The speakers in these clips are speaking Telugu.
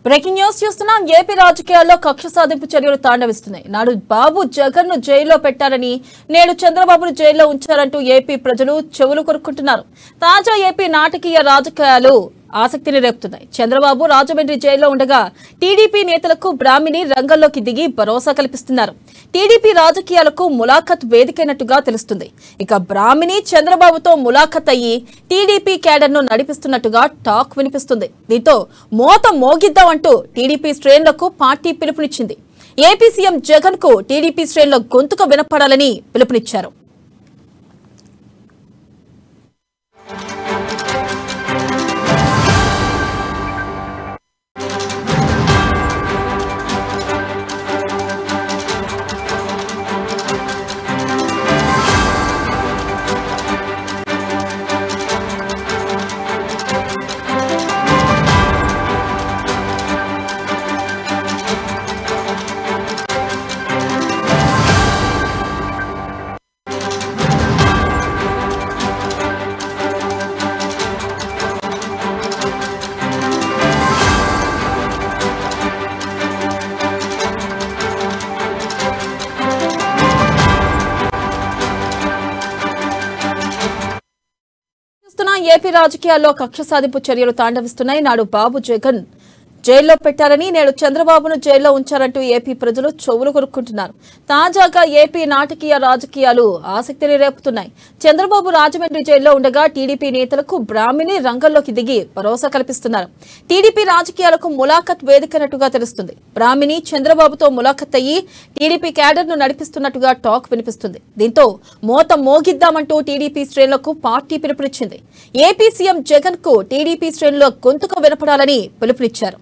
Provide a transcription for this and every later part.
బ్రేకింగ్ న్యూస్ చూస్తున్నాం ఏపీ రాజకీయాల్లో కక్ష సాధింపు చర్యలు తాండవిస్తున్నాయి నాడు బాబు జగన్ ను జైల్లో పెట్టారని నేడు చంద్రబాబును జైల్లో ఉంచారంటూ ఏపీ ప్రజలు చెవులు కొరుక్కుంటున్నారు తాజా ఏపీ నాటకీయ రాజకీయాలు ఆసక్తిని రేపుతున్నాయి చంద్రబాబు రాజమండ్రి జైల్లో ఉండగా టీడీపీ నేతలకు బ్రాహ్మిణి రంగంలోకి దిగి భరోసా కల్పిస్తున్నారు టీడీపీ రాజకీయాలకు ములాఖత్ వేదికైనట్టుగా తెలుస్తుంది ఇక బ్రాహ్మిణి చంద్రబాబుతో ములాఖత్ అయ్యి టీడీపీ క్యాడర్ను నడిపిస్తున్నట్టుగా టాక్ వినిపిస్తుంది దీంతో మోత మోగిద్దాం అంటూ టీడీపీ శ్రేణులకు పార్టీ పిలుపునిచ్చింది ఏపీ సీఎం జగన్ కు టీడీపీ శ్రేణుల గొంతుక వినపడాలని పిలుపునిచ్చారు చూస్తున్న ఏపీ రాజకీయాల్లో కక్ష సాధింపు చర్యలు తాండవిస్తున్నాయి నాడు బాబు జగన్ జైల్లో పెట్టారని నేడు చంద్రబాబును జైల్లో ఉంచారంటూ ఏపీ ప్రజలు చెవులు కొరుక్కుంటున్నారు తాజాగా ఏపీ నాటకీయ రాజకీయాలు ఆసక్తిని రేపుతున్నాయి చంద్రబాబు రాజమండ్రి జైల్లో ఉండగా టీడీపీ నేతలకు బ్రాహ్మిణి రంగంలోకి దిగి భరోసా కల్పిస్తున్నారు టీడీపీ రాజకీయాలకు ములాఖత్ వేదికనట్టుగా తెలుస్తుంది బ్రాహ్మిణి చంద్రబాబుతో ములాఖత్ అయ్యి టీడీపీ క్యాడర్ ను నడిపిస్తున్నట్టుగా టాక్ వినిపిస్తుంది దీంతో మోత మోగిద్దామంటూ టీడీపీ శ్రేణులకు పార్టీ పిలుపునిచ్చింది ఏపీ సీఎం జగన్ కు టీడీపీ శ్రేణుల గొంతుక వినపడాలని పిలుపునిచ్చారు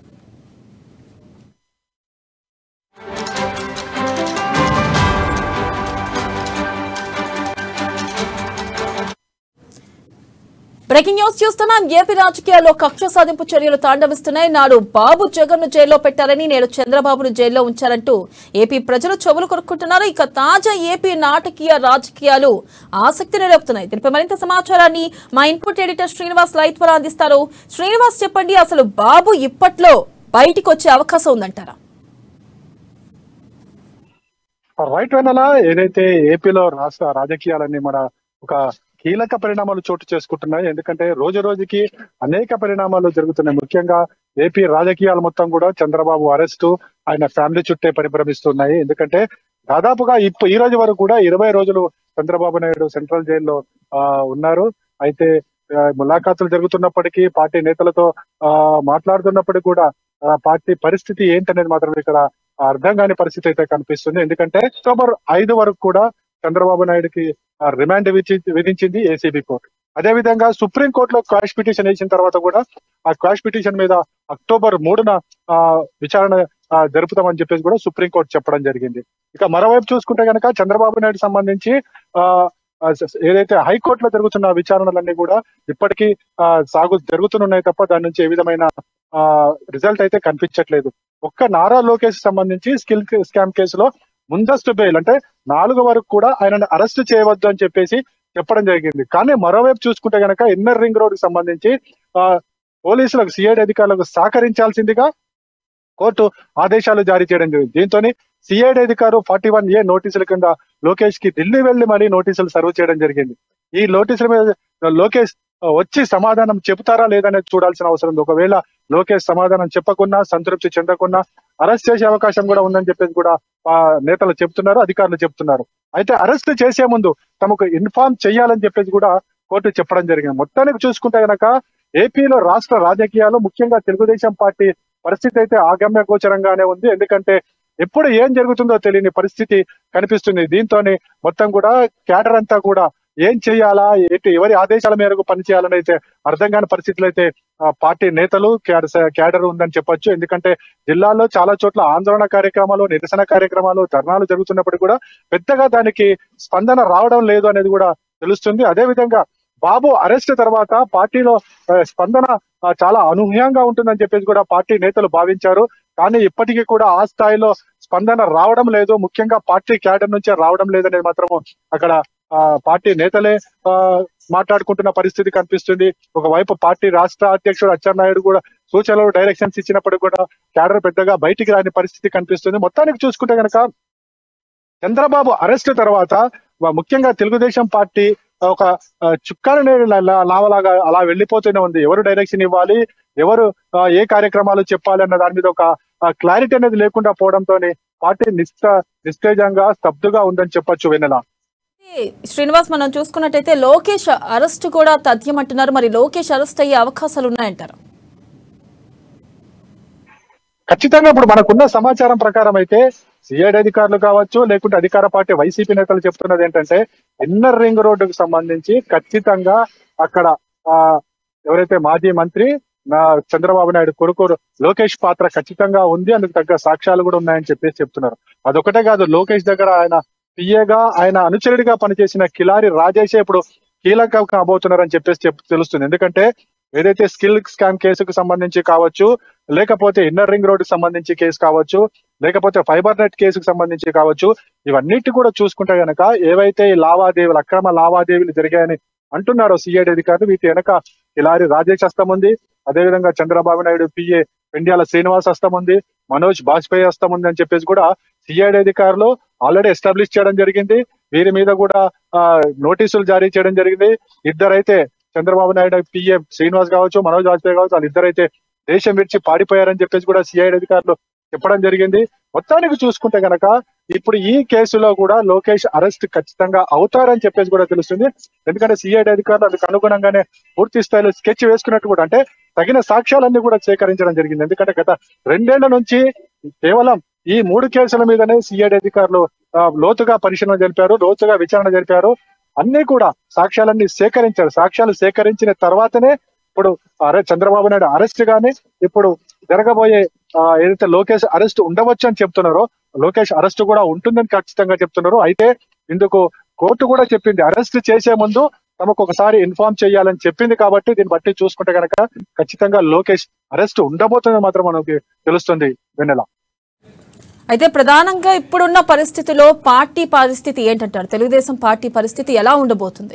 బ్రేకింగ్ న్యూస్ చూస్తున్నాం ఏపీ రాజకీయాల్లో కక్ష సాధింపు చర్యలు తాండవిస్తున్నాయి నాడు బాబు జగన్ ను జైల్లో పెట్టారని నేడు చంద్రబాబును జైల్లో ఉంచారంటూ ఏపీ ప్రజలు చెవులు కొరుక్కుంటున్నారు ఇక తాజా ఏపీ నాటకీయ రాజకీయాలు ఆసక్తిని రేపుతున్నాయి దీనిపై మరింత సమాచారాన్ని మా ఇన్పుట్ ఎడిటర్ శ్రీనివాస్ లైట్ ద్వారా అందిస్తారు శ్రీనివాస్ చెప్పండి అసలు బాబు ఇప్పట్లో బయటికి వచ్చే అవకాశం ఉందంటారా రైట్ వెనలా ఏదైతే ఏపీలో రాష్ట్ర రాజకీయాలన్నీ మన ఒక కీలక పరిణామాలు చోటు చేసుకుంటున్నాయి ఎందుకంటే రోజు రోజుకి అనేక పరిణామాలు జరుగుతున్నాయి ముఖ్యంగా ఏపీ రాజకీయాలు మొత్తం కూడా చంద్రబాబు అరెస్టు ఆయన ఫ్యామిలీ చుట్టే పరిభ్రమిస్తున్నాయి ఎందుకంటే దాదాపుగా ఇప్పు ఈ రోజు వరకు కూడా ఇరవై రోజులు చంద్రబాబు నాయుడు సెంట్రల్ జైల్లో ఆ, ఉన్నారు అయితే ఆ, ములాఖాతులు జరుగుతున్నప్పటికీ పార్టీ నేతలతో ఆ మాట్లాడుతున్నప్పటికీ కూడా ఆ, పార్టీ పరిస్థితి ఏంటనేది మాత్రం ఇక్కడ అర్థం కాని పరిస్థితి అయితే కనిపిస్తుంది ఎందుకంటే అక్టోబర్ ఐదు వరకు కూడా చంద్రబాబు నాయుడుకి ఆ, రిమాండ్ విధించి- విధించింది ఏసీబీ కోర్టు అదే విధంగా సుప్రీం కోర్టులో క్వాష్ పిటిషన్ వేసిన తర్వాత కూడా ఆ క్వాష్ పిటిషన్ మీద అక్టోబర్ మూడున ఆ, విచారణ ఆ, జరుపుతామని చెప్పేసి కూడా సుప్రీం కోర్టు చెప్పడం జరిగింది ఇక మరోవైపు చూసుకుంటే కనుక చంద్రబాబు నాయుడు సంబంధించి ఆ ఆ, స- ఏదైతే హైకోర్టులో జరుగుతున్న విచారణలన్నీ కూడా ఇప్పటికీ ఆ, సాగు జరుగుతున్నాయి తప్ప దాని నుంచి ఏ విధమైన ఆ రిజల్ట్ అయితే కనిపించట్లేదు ఒక్క నారా లోకేష్ సంబంధించి స్కిల్ స్కామ్ కేసులో ముందస్తు బెయిల్ అంటే నాలుగు వరకు కూడా ఆయనను అరెస్ట్ చేయవద్దు అని చెప్పేసి చెప్పడం జరిగింది కానీ మరోవైపు చూసుకుంటే గనక ఇన్నర్ రింగ్ రోడ్ కి సంబంధించి ఆ పోలీసులకు సిఐడి అధికారులకు సహకరించాల్సిందిగా కోర్టు ఆదేశాలు జారీ చేయడం జరిగింది దీంతో సిఐడి అధికారు ఫార్టీ వన్ ఏ నోటీసుల కింద లోకేష్ కి ఢిల్లీ వెళ్లి మరీ నోటీసులు సర్వ్ చేయడం జరిగింది ఈ నోటీసుల మీద లోకేష్ ఆ, వచ్చి సమాధానం చెబుతారా లేదనేది చూడాల్సిన అవసరం ఉంది ఒకవేళ లోకేష్ సమాధానం చెప్పకున్నా సంతృప్తి చెందకున్నా అరెస్ట్ చేసే అవకాశం కూడా ఉందని చెప్పేసి కూడా ఆ, నేతలు చెప్తున్నారు అధికారులు చెప్తున్నారు అయితే అరెస్ట్ చేసే ముందు తమకు ఇన్ఫార్మ్ చేయాలని చెప్పేసి కూడా కోర్టు చెప్పడం జరిగింది మొత్తానికి చూసుకుంటే గనక ఏపీలో రాష్ట్ర రాజకీయాలు ముఖ్యంగా తెలుగుదేశం పార్టీ పరిస్థితి అయితే ఆగమ్య గోచరంగానే ఉంది ఎందుకంటే ఎప్పుడు ఏం జరుగుతుందో తెలియని పరిస్థితి కనిపిస్తుంది దీంతో మొత్తం కూడా క్యాడర్ అంతా కూడా ఏం చేయాలా ఏంటి ఎవరి ఆదేశాల మేరకు పనిచేయాలని అయితే అర్థం కాని పరిస్థితులు అయితే ఆ, పార్టీ నేతలు క్యాడర్ క్యాడర్ ఉందని చెప్పొచ్చు ఎందుకంటే జిల్లాలో చాలా చోట్ల ఆందోళన కార్యక్రమాలు నిరసన కార్యక్రమాలు ధర్నాలు జరుగుతున్నప్పటికీ కూడా పెద్దగా దానికి స్పందన రావడం లేదు అనేది కూడా తెలుస్తుంది అదే విధంగా బాబు అరెస్ట్ తర్వాత పార్టీలో ఆ, స్పందన ఆ, చాలా అనూహ్యంగా ఉంటుందని చెప్పేసి కూడా పార్టీ నేతలు భావించారు కానీ ఇప్పటికీ కూడా ఆ స్థాయిలో స్పందన రావడం లేదు ముఖ్యంగా పార్టీ క్యాడర్ నుంచే రావడం లేదనేది మాత్రం అక్కడ ఆ, పార్టీ నేతలే ఆ, మాట్లాడుకుంటున్న పరిస్థితి కనిపిస్తుంది ఒకవైపు పార్టీ రాష్ట్ర అధ్యక్షుడు అచ్చెన్నాయుడు కూడా సూచనలు డైరెక్షన్స్ ఇచ్చినప్పటికీ కూడా క్యాడర్ పెద్దగా బయటికి రాని పరిస్థితి కనిపిస్తుంది మొత్తానికి చూసుకుంటే గనక చంద్రబాబు అరెస్ట్ తర్వాత వ- ముఖ్యంగా తెలుగుదేశం పార్టీ ఒక ఆ, చుక్కాల నీరు లా- లా- లావలాగా అలా వెళ్ళిపోతూనే ఉంది ఎవరు డైరెక్షన్ ఇవ్వాలి ఎవరు ఆ, ఏ కార్యక్రమాలు చెప్పాలి అన్న దాని మీద ఒక క్లారిటీ అనేది లేకుండా పోవడంతో పార్టీ నిస్త నిస్తేజంగా స్తబ్దుగా ఉందని చెప్పొచ్చు వెన్నెల శ్రీనివాస్ మనం చూసుకున్నట్టయితే లోకేష్ అరెస్ట్ కూడా తథ్యమంటున్నారు మరి లోకేష్ అరెస్ట్ అయ్యే అవకాశాలు ఉన్నాయంటారు ఖచ్చితంగా ఇప్పుడు మనకున్న సమాచారం ప్రకారం అయితే సిఐడి అధికారులు కావచ్చు లేకుంటే అధికార పార్టీ వైసీపీ నేతలు చెప్తున్నది ఏంటంటే ఇన్నర్ రింగ్ రోడ్డుకు సంబంధించి ఖచ్చితంగా అక్కడ ఆ ఎవరైతే మాజీ మంత్రి నా చంద్రబాబు నాయుడు కొడుకు లోకేష్ పాత్ర ఖచ్చితంగా ఉంది అందుకు తగ్గ సాక్ష్యాలు కూడా ఉన్నాయని చెప్పేసి చెప్తున్నారు అదొకటే కాదు లోకేష్ దగ్గర ఆయన పిఏగా ఆయన అనుచరుడిగా పనిచేసిన కిలారి రాజేషే ఇప్పుడు కీలకం కాబోతున్నారని చెప్పేసి చెప్ తెలుస్తుంది ఎందుకంటే ఏదైతే స్కిల్ స్కామ్ కేసుకు సంబంధించి కావచ్చు లేకపోతే ఇన్నర్ రింగ్ రోడ్ సంబంధించి కేసు కావచ్చు లేకపోతే ఫైబర్ నెట్ కేసుకు సంబంధించి కావచ్చు ఇవన్నిటి కూడా చూసుకుంటే గనక ఏవైతే ఈ లావాదేవీలు అక్రమ లావాదేవీలు జరిగాయని అంటున్నారో సిఐడి అధికారులు వీటి వెనక కిలారి రాజేష్ హస్తం ఉంది అదేవిధంగా చంద్రబాబు నాయుడు పిఏ పెండ్యాల శ్రీనివాస్ హస్తం ఉంది మనోజ్ బాజ్పేయి హస్తం ఉంది అని చెప్పేసి కూడా సిఐడి అధికారులు ఆల్రెడీ ఎస్టాబ్లిష్ చేయడం జరిగింది వీరి మీద కూడా ఆ, నోటీసులు జారీ చేయడం జరిగింది ఇద్దరైతే చంద్రబాబు నాయుడు పిఏ శ్రీనివాస్ కావచ్చు మనోజ్ వాజ్పేయి కావచ్చు వాళ్ళిద్దరైతే దేశం విడిచి పాడిపోయారని చెప్పేసి కూడా సిఐడి అధికారులు చెప్పడం జరిగింది మొత్తానికి చూసుకుంటే గనక ఇప్పుడు ఈ కేసులో కూడా లోకేష్ అరెస్ట్ ఖచ్చితంగా అవుతారని చెప్పేసి కూడా తెలుస్తుంది ఎందుకంటే సిఐడి అధికారులు అందుకు అనుగుణంగానే పూర్తి స్థాయిలో స్కెచ్ వేసుకున్నట్టు కూడా అంటే తగిన సాక్ష్యాలన్నీ కూడా సేకరించడం జరిగింది ఎందుకంటే గత రెండేళ్ల నుంచి కేవలం ఈ మూడు కేసుల మీదనే సిఐడి అధికారులు ఆ, లోతుగా పరిశీలన జరిపారు లోతుగా విచారణ జరిపారు అన్ని కూడా సాక్ష్యాలన్నీ సేకరించారు సాక్ష్యాలు సేకరించిన తర్వాతనే ఇప్పుడు అరె చంద్రబాబు నాయుడు అరెస్ట్ గాని ఇప్పుడు జరగబోయే ఆ, ఏదైతే లోకేష్ అరెస్ట్ ఉండవచ్చు అని చెప్తున్నారో లోకేష్ అరెస్ట్ కూడా ఉంటుందని ఖచ్చితంగా చెప్తున్నారు అయితే ఇందుకు కోర్టు కూడా చెప్పింది అరెస్ట్ చేసే ముందు తమకు ఒకసారి ఇన్ఫార్మ్ చేయాలని చెప్పింది కాబట్టి దీన్ని బట్టి చూసుకుంటే కనుక ఖచ్చితంగా లోకేష్ అరెస్ట్ ఉండబోతుంది మాత్రం మనకి తెలుస్తుంది వెన్నెల అయితే ప్రధానంగా ఇప్పుడున్న పరిస్థితిలో పార్టీ పరిస్థితి ఏంటంటారు తెలుగుదేశం పార్టీ పరిస్థితి ఎలా ఉండబోతుంది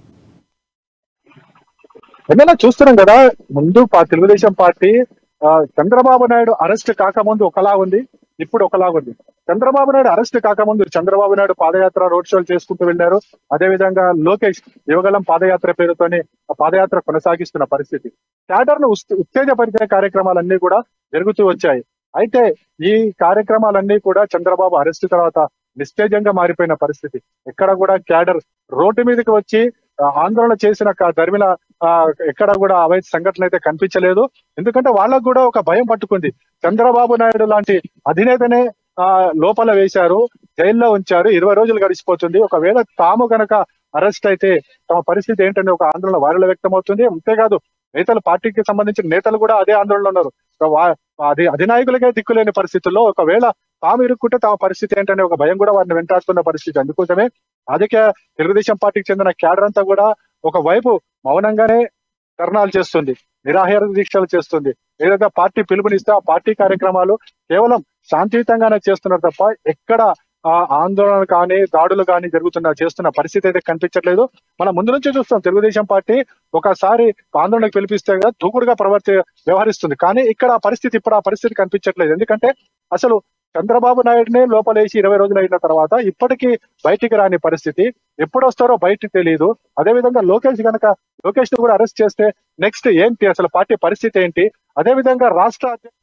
వెన్నెల చూస్తున్నాం కదా ముందు పా- తెలుగుదేశం పార్టీ ఆ, చంద్రబాబు నాయుడు అరెస్ట్ కాకముందు ఒకలా ఉంది ఇప్పుడు ఒకలా ఉంది చంద్రబాబు నాయుడు అరెస్ట్ కాకముందు చంద్రబాబు నాయుడు పాదయాత్ర రోడ్ షోలు చేసుకుంటూ వెళ్ళారు అదే విధంగా లోకేష్ యువగలం పాదయాత్ర పేరుతోని ఆ పాదయాత్ర కొనసాగిస్తున్న పరిస్థితి క్యాడర్ ను ఉస్- ఉత్తేజపరిచే కార్యక్రమాలన్నీ కూడా జరుగుతూ వచ్చాయి అయితే ఈ కార్యక్రమాలన్నీ కూడా చంద్రబాబు అరెస్ట్ తర్వాత నిస్తేజంగా మారిపోయిన పరిస్థితి ఎక్కడ కూడా క్యాడర్ రోడ్డు మీదకి వచ్చి ఆ, ఆందోళన చేసిన క- ధర్మిల ఆ, ఎక్కడ కూడా అవైధ సంఘటనలు అయితే కనిపించలేదు ఎందుకంటే వాళ్ళకు కూడా ఒక భయం పట్టుకుంది చంద్రబాబు నాయుడు లాంటి అధినేతనే ఆ లోపల వేశారు జైల్లో ఉంచారు ఇరవై రోజులు గడిచిపోతుంది ఒకవేళ తాము గనక అరెస్ట్ అయితే తమ పరిస్థితి ఏంటనే ఒక ఆందోళన వారిలో వ్యక్తమవుతుంది అంతేకాదు నేతలు పార్టీకి సంబంధించిన నేతలు కూడా అదే ఆందోళనలో ఉన్నారు ఒక వా- అది అధినాయకులకే దిక్కులేని పరిస్థితుల్లో ఒకవేళ తాము ఇరుక్కుంటే తమ పరిస్థితి ఏంటనే ఒక భయం కూడా వారిని వెంటాడుతున్న పరిస్థితి అందుకోసమే రాజకీయ తెలుగుదేశం పార్టీకి చెందిన క్యాడర్ అంతా కూడా ఒక వైపు మౌనంగానే ధర్నాలు చేస్తుంది నిరాహార దీక్షలు చేస్తుంది ఏదైతే పార్టీ పిలుపునిస్తే ఆ పార్టీ కార్యక్రమాలు కేవలం శాంతియుతంగానే చేస్తున్నారు తప్ప ఎక్కడ ఆ ఆందోళన కానీ దాడులు కానీ జరుగుతున్న చేస్తున్న పరిస్థితి అయితే కనిపించట్లేదు మనం ముందు నుంచి చూస్తాం తెలుగుదేశం పార్టీ ఒకసారి ఆందోళనకు పిలిపిస్తే కదా దూకుడుగా ప్రవర్తి వ్యవహరిస్తుంది కానీ ఇక్కడ ఆ పరిస్థితి ఇప్పుడు ఆ పరిస్థితి కనిపించట్లేదు ఎందుకంటే అసలు చంద్రబాబు నాయుడునే లోపలేసి ఇరవై రోజులు అయిన తర్వాత ఇప్పటికీ బయటికి రాని పరిస్థితి ఎప్పుడు వస్తారో బయటికి తెలియదు అదే విధంగా లోకేష్ గనక లోకేష్ ను కూడా అరెస్ట్ చేస్తే నెక్స్ట్ ఏంటి అసలు పార్టీ పరిస్థితి ఏంటి అదే విధంగా రాష్ట్ర అధ్యక్ష-